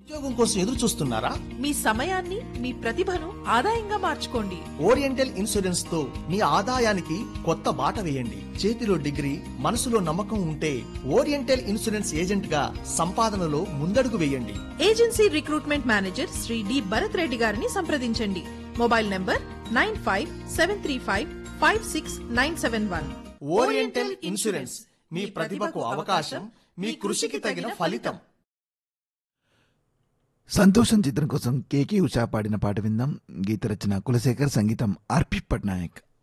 ఉద్యోగం కోసం ఎదురు చూస్తున్నారా మీ సమయాన్ని మీ ప్రతిభను ఆదాయంగా మార్చుకోండి ఓరియంటల్ ఇన్సూరెన్స్ తో మీ ఆదాయానికి కొత్త బాట వేయండి చేతిలో డిగ్రీ మనసులో నమ్మకం ఉంటే ఓరియంటల్ ఇన్సూరెన్స్ ఏజెంట్ గా సంపాదనలో ముందడుగు వేయండి agency recruitment manager Shri D Bharat Reddy గారిని సంప్రదించండి mobile number nine five seven three five five six nine seven one Oriental Insurance మీ ప్రతిభకు అవకాశం మీ కృషికి తగిన ఫలితం సంతోషం చిత్రం కోసం కేకే ఉషా పాడిన పాట విందాం గీత రచన కులశేఖర్ సంగీతం ఆర్పి పట్నాయక్